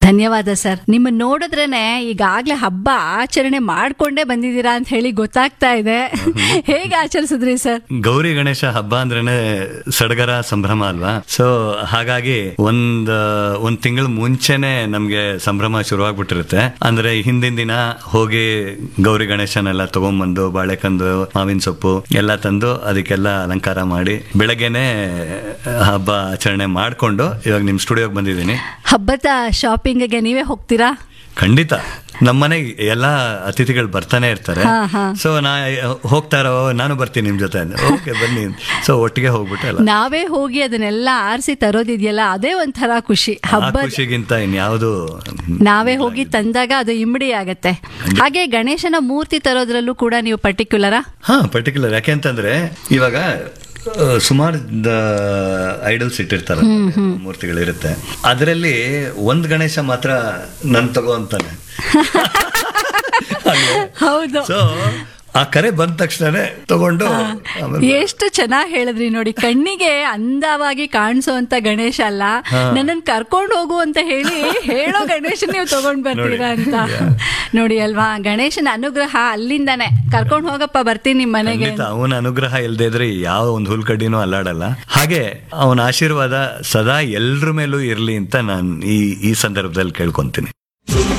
ಧನ್ಯವಾದ ಸರ್ ನಿಮ್ಮ ನೋಡಿದ್ರೇನೆ ಈಗಾಗ್ಲೇ ಹಬ್ಬ ಆಚರಣೆ ಮಾಡ್ಕೊಂಡೇ ಬಂದಿದ್ದೀರಾ ಅಂತ ಹೇಳಿ ಗೊತ್ತಾಗ್ತಾ ಇದೆ ಹೇಗೆ ಆಚರಿಸಿದ್ರಿ ಸರ್ ಗೌರಿ ಗಣೇಶ ಹಬ್ಬ ಅಂದ್ರೇನೆ ಸಡಗರ ಸಂಭ್ರಮ ಅಲ್ವಾ ಸೊ ಹಾಗಾಗಿ ಒಂದ್ ಒಂದ್ ತಿಂಗಳ ಮುಂಚೆನೆ ನಮ್ಗೆ ಸಂಭ್ರಮ ಶುರುವಾಗ್ಬಿಟ್ಟಿರುತ್ತೆ ಅಂದ್ರೆ ಹಿಂದಿನ ದಿನ ಹೋಗಿ ಗೌರಿ ಗಣೇಶನೆಲ್ಲ ತಗೊಂಬಂದು ಬಾಳೆಕಂದು ಮಾವಿನ ಸೊಪ್ಪು ಎಲ್ಲ ತಂದು ಅದಕ್ಕೆಲ್ಲ ಅಲಂಕಾರ ಮಾಡಿ ಬೆಳಗ್ಗೆನೆ ಹಬ್ಬ ಆಚರಣೆ ಮಾಡ್ಕೊಂಡು ಇವಾಗ ನಿಮ್ ಸ್ಟುಡಿಯೋಗೆ ಬಂದಿದ್ದೀನಿ ಹಬ್ಬದ ಶಾಪಿಂಗ್ಗೆ ನೀವೇ ಹೋಗ್ತೀರಾ ಖಂಡಿತ ನಮ್ಮನೆಗೆ ಎಲ್ಲಾ ಅತಿಥಿಗಳು ಬರ್ತಾನೆ ಇರ್ತಾರೆ ಹಾ, ಹಾ. ಸೊ ನಾ ಹೋಗ್ತಾರೋ ನಾನು ಬರ್ತೀನಿ ನಿಮ್ ಜೊತೆ ಓಕೆ ಬನ್ನಿ ಸೊ ಒಟ್ಟಿಗೆ ಹೋಗ್ಬಿಟ್ಟು ಎಲ್ಲ ನಾವೇ ಹೋಗಿ ಅದನ್ನೆಲ್ಲ ಆರಿಸಿ ತರೋದಿದೆಯಲ್ಲ ಅದೇ ಒಂಥರ ಖುಷಿ ಆ ಹಬ್ಬ ಖುಷಿಗಿಂತ ಇನ್ಯಾವುದು ನಾವೇ ಹೋಗಿ ತಂದಾಗ ಅದು ಇಮ್ಮಡಿ ಆಗತ್ತೆ ಹಾಗೆ ಗಣೇಶನ ಮೂರ್ತಿ ತರೋದ್ರಲ್ಲೂ ಕೂಡ ನೀವು ಪರ್ಟಿಕ್ಯುಲರಾ ಹಾ ಪರ್ಟಿಕ್ಯುಲರ್ ಯಾಕೆಂತಂದ್ರೆ ಇವಾಗ ಸುಮಾರು ಐಡಲ್ಸ್ ಇಟ್ಟಿರ್ತಾರೆ ಮೂರ್ತಿಗಳಿರುತ್ತೆ ಅದರಲ್ಲಿ ಒಂದ್ ಗಣೇಶ ಮಾತ್ರ ನನ್ ತಗೋ ಅಂತಾನೆ ಹೌದು ಸೊ ಆ ಕರೆ ಬಂದ ತಕ್ಷಣನೇ ತಗೊಂಡು ಆಮೇಲೆ ಎಷ್ಟು ಚೆನ್ನಾಗಿ ಹೇಳಿದ್ರಿ ನೋಡಿ ಕಣ್ಣಿಗೆ ಅಂದವಾಗಿ ಕಾಣಿಸೋಂತ ಗಣೇಶ ಅಲ್ಲ ನನ್ನನ್ನು ಕರ್ಕೊಂಡು ಹೋಗು ಅಂತ ಹೇಳಿ ಹೇಳೋ ಗಣೇಶ ನೀವು ತಗೊಂಡ್ ಬರ್ತೀರಾ ಅಂತ ನೋಡಿ ಅಲ್ವಾ ಗಣೇಶನ ಅನುಗ್ರಹ ಅಲ್ಲಿಂದಾನೆ ಕರ್ಕೊಂಡು ಹೋಗಪ್ಪ ಬರ್ತೀನಿ ನಿಮ್ ಮನೆಗೆ ಖಂಡಿತ ಅವನ ಅನುಗ್ರಹ ಇಲ್ಲದೆ ಇದ್ರೆ ಯಾವ ಒಂದು ಹುಲ್ಕಡ್ಡಿನೂ ಅಲ್ಲಾಡಲ್ಲ ಹಾಗೆ ಅವನ ಆಶೀರ್ವಾದ ಸದಾ ಎಲ್ರ ಮೇಲೂ ಇರ್ಲಿ ಅಂತ ನಾನು ಈ ಈ ಸಂದರ್ಭದಲ್ಲಿ ಕೇಳ್ಕೊಂತೀನಿ